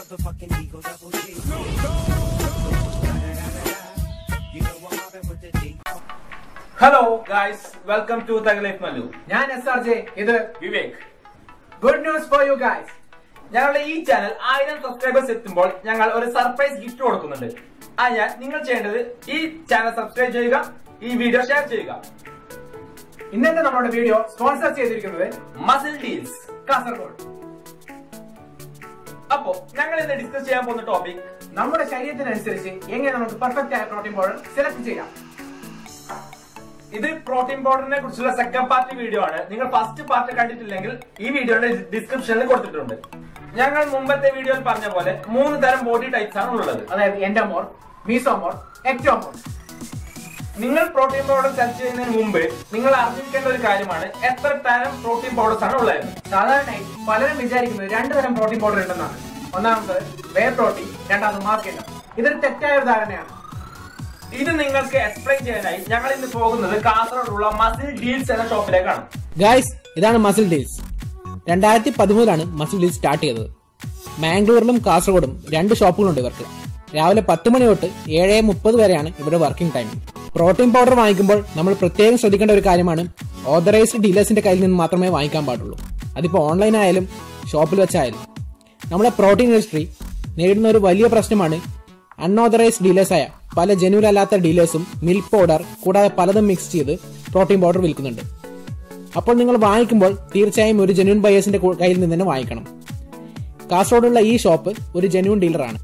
motherfucking Eagle Double G. You know I'm mobbing with the D. Hello guys welcome to തകലൈഫ് മല്ലു ഞാൻ S R J ഇത് Vivek good news for you guys ഞങ്ങളുടെ ഈ channel ആയിരം subscribers എത്തുമ്പോൾ ഞങ്ങൾ ഒരു സർപ്രൈസ് ഗിഫ്റ്റ് കൊടുക്കുന്നുണ്ട് അതിനാൽ നിങ്ങൾ ചെയ്യേണ്ടത് ഈ ചാനൽ സബ്സ്ക്രൈബ് ചെയ്യുക ഈ വീഡിയോ ഷെയർ ചെയ്യുക ഇന്നത്തെ നമ്മുടെ വീഡിയോ സ്പോൺസർ ചെയ്തിരിക്കുന്നത് മസിൽ ഡീൽസ് കാസർഗോഡ് അപ്പോ ഞങ്ങൾ ഇന്ന് ഡിസ്കസ് ചെയ്യാൻ പോകുന്ന ടോപ്പിക് നമ്മുടെ ശരീരത്തിനനുസരിച്ച് എങ്ങനെ നമുക്ക് പെർഫെക്റ്റ് ആയ പ്രോട്ടീൻ പൗഡർ സെലക്ട് ചെയ്യാം ഇത് പ്രോട്ടീൻ പൗഡറിനെ കുറിച്ചുള്ള സെക്കൻഡ് പാർട്ട് വീഡിയോ ആണ് നിങ്ങൾ ഫസ്റ്റ് പാർട്ട് കണ്ടിട്ടില്ലെങ്കിൽ ഈ വീഡിയോയുടെ ഡിസ്ക്രിപ്ഷനിൽ കൊടുത്തിട്ടുണ്ട് ഞങ്ങൾ മുമ്പത്തെ വീഡിയോയിൽ പറഞ്ഞ പോലെ മൂന്ന് തരം ബോഡി ടൈപ്സ് ആണ് ഉള്ളത് അതായത് എൻഡോമോർ മീസോമോർ എക്ടോമോർ നിങ്ങൾ പ്രോട്ടീൻ പൗഡർ സെർച്ച് ചെയ്യുന്നതിന് മുമ്പ് നിങ്ങൾ അറിഞ്ഞിരിക്കേണ്ട ഒരു കാര്യമാണ് എത്ര തരം പ്രോട്ടീൻ പൗഡേഴ്സ് ആണ് ഉള്ളത് സാധാരണയായി പലരും വിചാരിക്കുന്നത് രണ്ടു തരം പ്രോട്ടീൻ പൗഡർ ഉണ്ടെന്നാണ് ഒന്നാമത് വേ പ്രോട്ടീൻ രണ്ടാമത് മാർക്കറ്റ് ഇതൊരു തെറ്റായ ഒരു ധാരണയാണ് ഇത് നിങ്ങൾക്ക് എക്സ്പ്ലെയിൻ ചെയ്യാനായി ഞങ്ങൾ ഇന്ന് പോകുന്നത് കാസർഗോഡുള്ള മസിൽ ഡീൽസ് എന്ന ഷോപ്പിലേക്കാണ് ഗായ്സ് ഇതാണ് മസിൽ ഡീൽസ് രണ്ടായിരത്തി പതിമൂന്നിലാണ് മസിൽ ഡീൽസ് സ്റ്റാർട്ട് ചെയ്തത് മാംഗ്ലൂരിലും കാസർഗോഡും രണ്ട് ഷോപ്പുകളുണ്ട് ഇവർക്ക് രാവിലെ പത്ത് മണി തൊട്ട് ഏഴ് മുപ്പത് വരെയാണ് ഇവിടെ വർക്കിംഗ് ടൈം പ്രോട്ടീൻ പൗഡർ വാങ്ങിക്കുമ്പോൾ നമ്മൾ പ്രത്യേകം ശ്രദ്ധിക്കേണ്ട ഒരു കാര്യമാണ് ഓതറൈസ്ഡ് ഡീലേഴ്സിന്റെ കയ്യിൽ നിന്ന് മാത്രമേ വാങ്ങിക്കാൻ പാടുള്ളൂ അതിപ്പോൾ ഓൺലൈൻ ആയാലും ഷോപ്പിൽ വെച്ചായാലും നമ്മുടെ പ്രോട്ടീൻ ഇൻഡസ്ട്രി നേരിടുന്ന ഒരു വലിയ പ്രശ്നമാണ് അൺഓതറൈസ്ഡ് ഡീലേഴ്സായ പല ജനുവൽ അല്ലാത്ത ഡീലേഴ്സും മിൽക്ക് പൗഡർ കൂടാതെ പലതും മിക്സ് ചെയ്ത് പ്രോട്ടീൻ പൗഡർ വിൽക്കുന്നുണ്ട് അപ്പോൾ നിങ്ങൾ വാങ്ങിക്കുമ്പോൾ തീർച്ചയായും ഒരു ജെന്യൂൻ ബയേഴ്സിന്റെ കു- കയ്യിൽ നിന്ന് തന്നെ വാങ്ങിക്കണം കാസർഗോഡുള്ള ഈ ഷോപ്പ് ഒരു ജെന്യൂൻ ഡീലറാണ്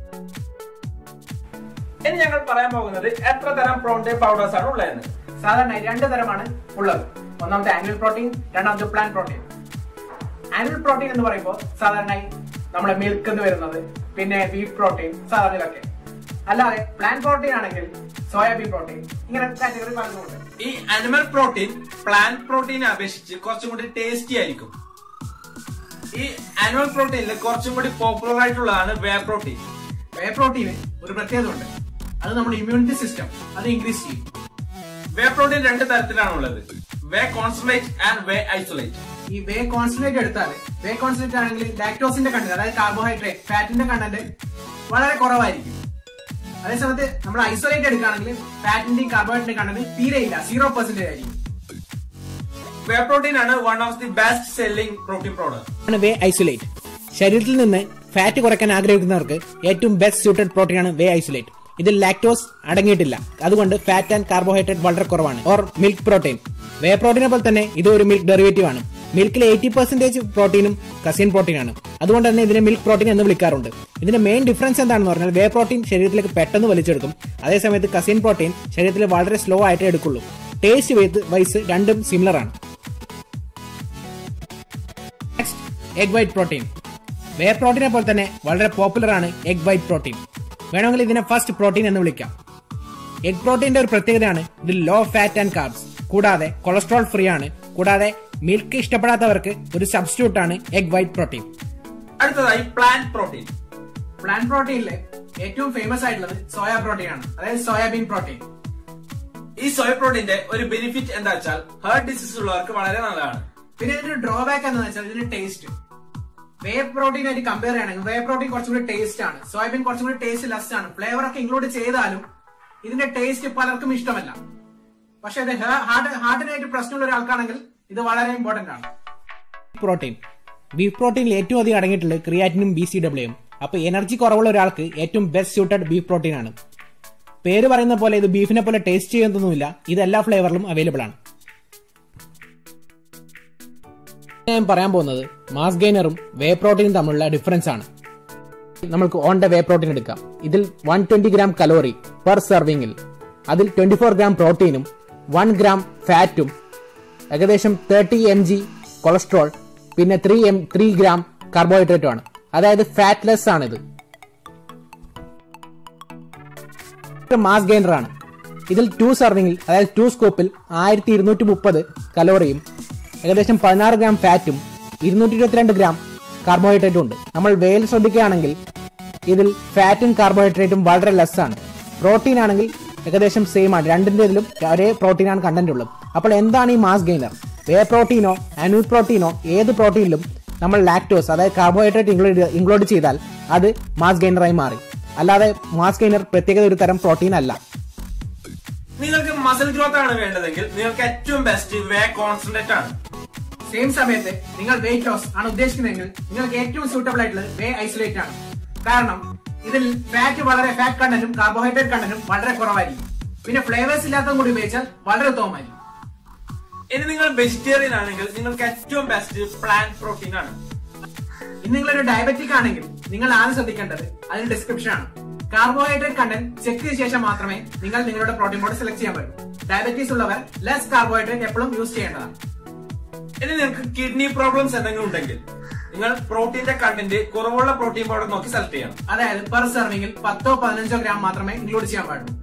ഇനി ഞങ്ങൾ പറയാൻ പോകുന്നത് എത്ര തരം പ്രോട്ടീൻ പൗഡേഴ്സ് ആണ് ഉള്ളതെന്ന് സാധാരണയായി രണ്ട് തരമാണ് ഉള്ളത് ഒന്നാമത്തെ ആനുവൽ പ്രോട്ടീൻ രണ്ടാമത്തെ പ്ലാൻ പ്രോട്ടീൻ ആനുവൽ പ്രോട്ടീൻ എന്ന് പറയുമ്പോൾ സാധാരണയായി നമ്മുടെ മിൽക്ക് എന്ന് വരുന്നത് പിന്നെ ബീഫ് പ്രോട്ടീൻ സാധാരണ ഇതൊക്കെ അല്ലാതെ പ്ലാൻ പ്രോട്ടീൻ ആണെങ്കിൽ സോയാബീൻ പ്രോട്ടീൻ ഇങ്ങനെ കാറ്റഗറി പലതുമുണ്ട് ഈ അനിമൽ പ്രോട്ടീൻ പ്ലാന്റ് പ്രോട്ടീനെ അപേക്ഷിച്ച് കുറച്ചും കൂടി ടേസ്റ്റി ആയിരിക്കും ഈ ആനിമൽ പ്രോട്ടീനിൽ കുറച്ചും കൂടി പോപ്പുലർ ആയിട്ടുള്ളതാണ് വേ പ്രോട്ടീൻ വേ പ്രോട്ടീന് ഒരു പ്രത്യേകത ഉണ്ട് അത് നമ്മുടെ ഇമ്മ്യൂണിറ്റി സിസ്റ്റം അത് ഇൻക്രീസ് ചെയ്യും വേ പ്രോട്ടീൻ രണ്ട് തരത്തിലാണ് ഉള്ളത് whey concentrate and whey isolate ഈ വേ കോൺസെൻട്രേറ്റ് എടുത്താൽ വേ കോൺസെൻട്രേറ്റ് ആണെങ്കിൽ ലാക്ടോസിന്റെ കണ്ടന്റ് അതായത് കാർബോഹൈഡ്രേറ്റ് ഫാറ്റിന്റെ കണ്ടന്റ് വളരെ കുറവായിരിക്കും അതേസമയത്ത് നമ്മൾ ഐസൊലേറ്റ് എടുക്കുകയാണെങ്കിൽ ഫാറ്റിന്റെയും കാർബോഹൈഡ്രേറ്റിന്റെ കണ്ടന്റ് തീരെ ഇല്ല സീറോ പെർസെന്റേജ് ആയിരിക്കും വേ പ്രോട്ടീൻ ആണ് one of the best selling protein product ആണ് വേ ഐസൊലേറ്റ് ശരീരത്തിൽ നിന്ന് ഫാറ്റ് കുറയ്ക്കാൻ ആഗ്രഹിക്കുന്നവർക്ക് ഏറ്റവും ബെസ്റ്റ് സ്യൂട്ടഡ് പ്രോട്ടീൻ ആണ് വേ ഐസൊലേറ്റ് ഇതിൽ ലാക്ടോസ് അടങ്ങിയിട്ടില്ല അതുകൊണ്ട് ഫാറ്റ് ആൻഡ് കാർബോഹൈഡ്രേറ്റ് വളരെ കുറവാണ് ഓർ മിൽക്ക് പ്രോട്ടീൻ വേ പ്രോട്ടീനെ പോലെ തന്നെ ഇത് ഒരു മിൽക്ക് ഡെറിവേറ്റീവ് ആണ് മിൽക്കിൽ എയ്റ്റി പെർസെന്റേജ് പ്രോട്ടീനും കസിൻ പ്രോട്ടീൻ ആണ് അതുകൊണ്ട് തന്നെ ഇതിനെ മിൽക്ക് പ്രോട്ടീൻ എന്ന് വിളിക്കാറുണ്ട് ഇതിന്റെ മെയിൻ ഡിഫറൻസ് എന്താണെന്ന് പറഞ്ഞാൽ വേ പ്രോട്ടീൻ ശരീരത്തിലേക്ക് പെട്ടെന്ന് വലിച്ചെടുക്കും അതേസമയത്ത് കസിൻ പ്രോട്ടീൻ ശരീരത്തിൽ വളരെ സ്ലോ ആയിട്ട് എടുക്കുള്ളൂ ടേസ്റ്റ് വൈസ് രണ്ടും സിമിലർ ആണ് next egg white protein whey പ്രോട്ടീനെ പോലെ തന്നെ വളരെ പോപ്പുലർ ആണ് എഗ് വൈറ്റ് പ്രോട്ടീൻ വേണമെങ്കിൽ ഇതിനെ ഫസ്റ്റ് പ്രോട്ടീൻ എന്ന് വിളിക്കാം എഗ് പ്രോട്ടീന്റെ ഒരു പ്രത്യേകതയാണ് ഇത് ലോ ഫാറ്റ് ആൻഡ് കാർബ്സ് കൂടാതെ കൊളസ്ട്രോൾ ഫ്രീ ആണ് കൂടാതെ മിൽക്ക് ഇഷ്ടപ്പെടാത്തവർക്ക് ഒരു സബ്സ്റ്റിറ്റ്യൂട്ട് ആണ് എഗ് വൈറ്റ് പ്രോട്ടീൻ അടുത്തതായി പ്ലാന്റ് പ്രോട്ടീൻ പ്ലാന്റ് പ്രോട്ടീനിലെ ഏറ്റവും ഫേമസ് ആയിട്ടുള്ളത് സോയ പ്രോട്ടീൻ ആണ് അതായത് സോയാബീൻ പ്രോട്ടീൻ ഈ സോയ പ്രോട്ടീന്റെ ഒരു ബെനിഫിറ്റ് എന്താ വെച്ചാൽ ഹാർട്ട് ഡിസീസ് ഉള്ളവർക്ക് വളരെ നല്ലതാണ് പിന്നെ ഇതിന്റെ ഡ്രോബാക്ക് എന്താണെന്ന് വെച്ചാൽ ഇതിന്റെ ടേസ്റ്റ് വേ പ്രോട്ടീൻ ആയിട്ട് കമ്പയർ ചെയ്യണമെങ്കിൽ വേ പ്രോട്ടീൻ കുറച്ചും കൂടി ടേസ്റ്റ് ആണ് സോയാബീൻ കുറച്ചും കൂടി ടേസ്റ്റ് ലെസ് ആണ് ഫ്ലേവർ ഒക്കെ ഇൻക്ലൂഡ് ചെയ്താലും ഇതിന്റെ ടേസ്റ്റ് പലർക്കും ഇഷ്ടമല്ല പക്ഷെ ഇത് ഹാർട്ട് ഹാർട്ടിനായിട്ട് പ്രശ്നമുള്ള ഒരാൾക്കാണെങ്കിൽ ഇത് വളരെ ഇമ്പോർട്ടന്റ് ആണ് പ്രോട്ടീൻ ബീഫ് പ്രോട്ടീനിൽ ഏറ്റവും അധികം അടങ്ങിയിട്ടുള്ളത് ക്രിയാറ്റിനും ബി സി ഡബ്ല്യൂയും അപ്പൊ എനർജി കുറവുള്ള ഒരാൾക്ക് ഏറ്റവും ബെസ്റ്റ് സ്യൂട്ടഡ് ബീഫ് പ്രോട്ടീൻ ആണ് പേര് പറയുന്ന പോലെ ഇത് ബീഫിനെ പോലെ ടേസ്റ്റ് ചെയ്യുന്നതൊന്നുമില്ല ഇത് എല്ലാ ഫ്ലേവറിലും അവൈലബിൾ ആണ് ഞാൻ പറയാൻ പോകുന്നത് മാസ് ഗെയിനറും വേ പ്രോട്ടീനും തമ്മിലുള്ള ഡിഫറൻസ് ആണ് നമുക്ക് ഓൺ ദ വേ പ്രോട്ടീൻ എടുക്കാം ഇതിൽ one twenty gram calorie per സെർവിങ്ങിൽ അതിൽ ട്വന്റി ഫോർ ഗ്രാം പ്രോട്ടീനും വൺ ഗ്രാം ഫാറ്റും ഏകദേശം തേർട്ടി എം ജി കൊളസ്ട്രോൾ പിന്നെ ത്രീ എം ത്രീ ഗ്രാം കാർബോഹൈഡ്രേറ്റും ആണ് അതായത് ഫാറ്റ്ലെസ് ആണിത് മാസ് ഗെയിനർ ആണ് ഇതിൽ ടു സർവിങ്ങിൽ അതായത് ടു സ്കൂപ്പിൽ ആയിരത്തി ഇരുന്നൂറ്റി മുപ്പത് കലോറിയും ഏകദേശം പതിനാറ് ഗ്രാം ഫാറ്റും ഇരുന്നൂറ്റി ഇരുപത്തിരണ്ട് ഗ്രാം കാർബോഹൈഡ്രേറ്റും ഉണ്ട് നമ്മൾ വേൽ ശ്രദ്ധിക്കുകയാണെങ്കിൽ ഇതിൽ ഫാറ്റും കാർബോഹൈഡ്രേറ്റും വളരെ ലെസ് ആണ് പ്രോട്ടീൻ ആണെങ്കിൽ ഏകദേശം സെയിം ആണ് രണ്ടിന്റെ ഇതിലും ഒരേ പ്രോട്ടീനാണ് കണ്ടന്റ് ഉള്ളത് അപ്പോൾ എന്താണ് ഈ മാസ് ഗെയിനർ വേ പ്രോട്ടീനോ അനൂൽ പ്രോട്ടീനോ ഏത് പ്രോട്ടീനിലും നമ്മൾ ലാക്ടോസ് അതായത് കാർബോഹൈഡ്രേറ്റ് ഇൻക്ലൂഡ് ഇൻക്ലൂഡ് ചെയ്താൽ അത് മാസ് ഗെയിനറായി മാറി അല്ലാതെ മാസ് ഗെയിനർ പ്രത്യേക ഒരു തരം പ്രോട്ടീൻ അല്ല നിങ്ങൾക്ക് മസിൽ ഗ്രോത്ത് ആണ് വേണ്ടതെങ്കിൽ നിങ്ങൾക്ക് ഏറ്റവും ബെസ്റ്റ് വേ കോൺസെൻട്രേറ്റ് ആണ് സെയിം സമയത്ത് നിങ്ങൾ വെയിറ്റ് ലോസ് ആണ് ഉദ്ദേശിക്കുന്നതെങ്കിൽ നിങ്ങൾക്ക് ഏറ്റവും സൂട്ടബിൾ ആയിട്ടുള്ളത് വേ ഐസൊലേറ്റ് ആണ് കാരണം ഇതിൽ ഫാറ്റ് വളരെ ഫാറ്റ് കണ്ടന്റും കാർബോഹൈഡ്രേറ്റ് കണ്ടന്റും വളരെ കുറവായിരിക്കും പിന്നെ ഫ്ലേവേഴ്സ് ഇല്ലാത്തതും കൂടി ഉപയോഗിച്ചാൽ വളരെ ഉത്തമമായിരിക്കും ഇനി നിങ്ങൾ വെജിറ്റേറിയൻ ആണെങ്കിൽ നിങ്ങൾക്ക് ഏറ്റവും ബെസ്റ്റ് പ്ലാന്റ് പ്രോട്ടീൻ ആണ് ഇനി നിങ്ങളൊരു ഡയബറ്റിക് ആണെങ്കിൽ നിങ്ങൾ ആദ്യം ശ്രദ്ധിക്കേണ്ടത് അതിന് ഡിസ്ക്രിപ്ഷൻ ആണ് കാർബോഹൈഡ്രേറ്റ് കണ്ടന്റ് ചെക്ക് ചെയ്ത ശേഷം മാത്രമേ നിങ്ങൾ നിങ്ങളുടെ പ്രോട്ടീൻ പൗഡർ സെലക്ട് ചെയ്യാൻ പറ്റൂ ഡയബറ്റീസ് ഉള്ളവർ ലെസ് കാർബോഹൈഡ്രേറ്റ് എപ്പോഴും യൂസ് ചെയ്യേണ്ടതാണ് ഇനി നിങ്ങൾക്ക് കിഡ്നി പ്രോബ്ലംസ് എന്തെങ്കിലും ഉണ്ടെങ്കിൽ നിങ്ങൾ പ്രോട്ടീന്റെ കണ്ടന്റ് കുറവുള്ള പ്രോട്ടീൻ പൗഡർ നോക്കി സെലക്ട് ചെയ്യണം അതായത് പെർ സെർവിംഗിൽ പത്തോ പതിനഞ്ചോ ഗ്രാം മാത്രമേ ഇൻക്ലൂഡ് ചെയ്യാൻ പാടുള്ളൂ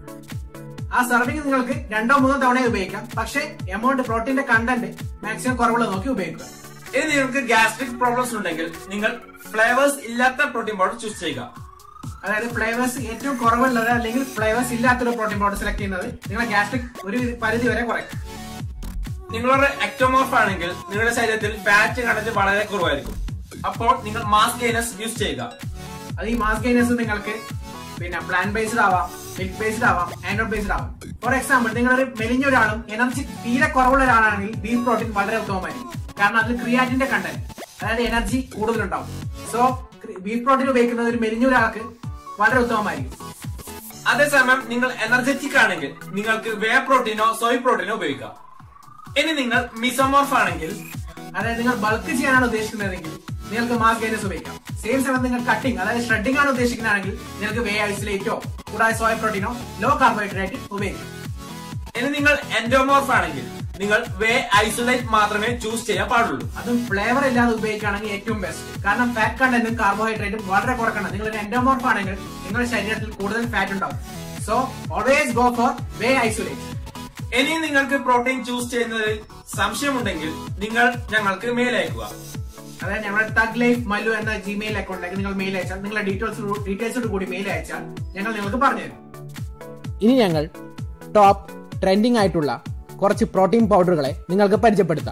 ആ സെർവിംഗ് നിങ്ങൾക്ക് രണ്ടോ മൂന്നോ തവണ ഉപയോഗിക്കാം പക്ഷേ എമൗണ്ട് പ്രോട്ടീന്റെ കണ്ടന്റ് മാക്സിമം കുറവുള്ളത് നോക്കി ഉപയോഗിക്കുക ഇനി നിങ്ങൾക്ക് ഗ്യാസ്ട്രിക് പ്രോബ്ലംസ് ഉണ്ടെങ്കിൽ നിങ്ങൾ ഫ്ലേവേഴ്സ് ഇല്ലാത്ത പ്രോട്ടീൻ പൗഡർ ചൂസ് ചെയ്യുക അതായത് ഫ്ലേവേഴ്സ് ഏറ്റവും കുറവുള്ളത് അല്ലെങ്കിൽ ഫ്ലേവേഴ്സ് ഇല്ലാത്തൊരു പ്രോട്ടീൻ പൗഡർ സെലക്ട് ചെയ്യുന്നത് നിങ്ങളെ ഗ്യാസ്ട്രിക് ഒരു പരിധി വരെ കുറയ്ക്കും നിങ്ങളൊരു എക്ടോമോർഫ് ആണെങ്കിൽ നിങ്ങളുടെ ശരീരത്തിൽ ഫാറ്റ് കണ്ടന്റ് വളരെ കുറവായിരിക്കും അപ്പോൾ നിങ്ങൾ മാസ് ഗെയിനസ് യൂസ് ചെയ്യുക അത് ഈ മാസ് ഗെയിനേഴ്സ് നിങ്ങൾക്ക് പിന്നെ പ്ലാൻ ബേസ്ഡ് ആവാം മിൽക്ക് ബേസ്ഡ് ആവാം ആൻഡ്രോഡ് ബേസ്ഡ് ആവാം ഫോർ എക്സാമ്പിൾ നിങ്ങളൊരു മെലിഞ്ഞ ഒരാളും എനർജി തീരെ കുറവുള്ള ഒരാളാണെങ്കിൽ ബീഫ് പ്രോട്ടീൻ വളരെ ഉത്തമമായിരിക്കും കാരണം അതിൽ ക്രിയാറ്റിന്റെ കണ്ടന്റ് അതായത് എനർജി കൂടുതലുണ്ടാവും സോ ബീഫ് പ്രോട്ടീൻ ഉപയോഗിക്കുന്നത് ഒരു മെലിഞ്ഞ ഒരാൾക്ക് വളരെ ഉത്തമമായിരിക്കും അതേസമയം നിങ്ങൾ എനർജറ്റിക് ആണെങ്കിൽ നിങ്ങൾക്ക് വേ പ്രോട്ടീനോ സോയ് പ്രോട്ടീനോ ഉപയോഗിക്കാം ഇനി നിങ്ങൾ മിസോമോർഫ് ആണെങ്കിൽ അതായത് നിങ്ങൾ ബൾക്ക് ചെയ്യാനാണ് ഉദ്ദേശിക്കുന്നതെങ്കിൽ നിങ്ങൾക്ക് മാസ് ഗൈനസ് ഉപയോഗിക്കാം സെയിം സമയത്ത് നിങ്ങൾ കട്ടിംഗ് അതായത് ഷ്രെഡിംഗ് ആണ് ഉദ്ദേശിക്കുന്നതാണെങ്കിൽ നിങ്ങൾക്ക് വേ ഐസൊലേറ്റോ കൂടാതെ സോയ പ്രോട്ടീനോ ലോ കാർബോഹൈഡ്രേറ്റ് ഉപയോഗിക്കാം ഇനി നിങ്ങൾ എൻഡോമോർഫ് ആണെങ്കിൽ നിങ്ങൾ വേ ഐസൊലേറ്റ് മാത്രമേ ചൂസ് ചെയ്യാൻ പാടുള്ളൂ അതും ഫ്ലേവർ ഇല്ലാതെ ഉപയോഗിക്കുകയാണെങ്കിൽ ഏറ്റവും ബെസ്റ്റ് കാരണം ഫാറ്റ് കണ്ടന്റും കാർബോഹൈഡ്രേറ്റും വളരെ കുറക്കണം നിങ്ങൾ ഒരു എൻഡോമോർഫ് ആണെങ്കിൽ നിങ്ങളുടെ ശരീരത്തിൽ കൂടുതൽ ഫാറ്റ് ഉണ്ടാവും so always go for whey isolate ഇനി നിങ്ങൾക്ക് പ്രോട്ടീൻ ചൂസ് ചെയ്യുന്നതിൽ സംശയമുണ്ടെങ്കിൽ നിങ്ങൾ ഞങ്ങൾക്ക് മെയിൽ അയക്കുക അതായത് ഞങ്ങളുടെ തഗ് ലൈഫ് മല്ലു എന്ന ജിമെയിൽ അക്കൗണ്ടിലേക്ക് നിങ്ങൾ മെയിൽ അയച്ചാൽ നിങ്ങളുടെ ഡീറ്റെയിൽസ് ഡീറ്റെയിൽസോട് കൂടി മെയിൽ അയച്ചാൽ ഞങ്ങൾ നിങ്ങൾക്ക് പറഞ്ഞുതരും ഇനി ഞങ്ങൾ ടോപ്പ് ട്രെൻഡിംഗ് ആയിട്ടുള്ള കുറച്ച് പ്രോട്ടീൻ പൗഡറുകളെ നിങ്ങൾക്ക് പരിചയപ്പെടുത്താം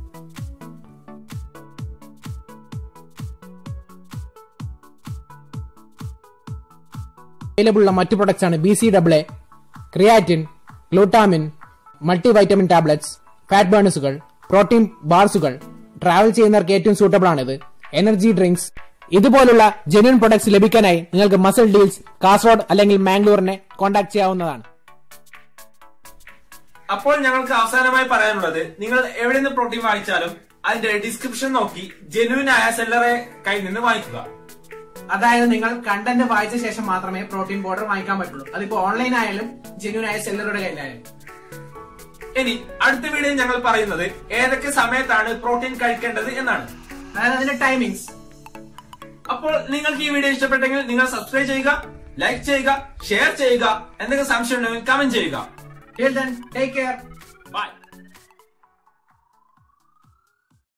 അവൈലബിൾ ഉള്ള മറ്റു പ്രൊഡക്ട്സ് ആണ് B C double A creatine glutamine multi vitamin tablets fat ബേണസുകൾ പ്രോട്ടീൻ ബാർസുകൾ ട്രാവൽ ചെയ്യുന്നവർക്ക് ഏറ്റവും സൂട്ടബിൾ ആണിത് എനർജി ഡ്രിങ്ക്സ് ഇതുപോലുള്ള ജെന്യൂൻ പ്രൊഡക്ട്സ് ലഭിക്കാനായി നിങ്ങൾക്ക് മസിൽ ഡീൽസ് കാസർഗോഡ് അല്ലെങ്കിൽ മാംഗ്ലൂരിനെ കോൺടാക്ട് ചെയ്യാവുന്നതാണ് അപ്പോൾ ഞങ്ങൾക്ക് അവസാനമായി പറയാനുള്ളത് നിങ്ങൾ എവിടെ നിന്ന് പ്രോട്ടീൻ വാങ്ങിച്ചാലും അതിന്റെ ഡിസ്ക്രിപ്ഷൻ നോക്കി ജെനുവിൻ ആയ സെല്ലറെ കയ്യിൽ നിന്ന് വാങ്ങിക്കുക അതായത് നിങ്ങൾ കണ്ടന്റ് വായിച്ച ശേഷം മാത്രമേ പ്രോട്ടീൻ പൗഡർ വാങ്ങിക്കാൻ പറ്റുള്ളൂ അതിപ്പോ ഓൺലൈൻ ആയാലും ജെന്യൂൻ ആയ സെല്ലറുടെ കയ്യിലായാലും ഇനി അടുത്ത വീഡിയോയിൽ ഞങ്ങൾ പറയുന്നത് ഏതൊക്കെ സമയത്താണ് പ്രോട്ടീൻ കഴിക്കേണ്ടത് എന്നാണ് അതായത് അതിന്റെ ടൈമിങ്സ് അപ്പോൾ നിങ്ങൾക്ക് ഈ വീഡിയോ ഇഷ്ടപ്പെട്ടെങ്കിൽ നിങ്ങൾ സബ്സ്ക്രൈബ് ചെയ്യുക ലൈക്ക് ചെയ്യുക ഷെയർ ചെയ്യുക എന്തെങ്കിലും സംശയം ഉണ്ടെങ്കിൽ കമന്റ് ചെയ്യുക till then take care by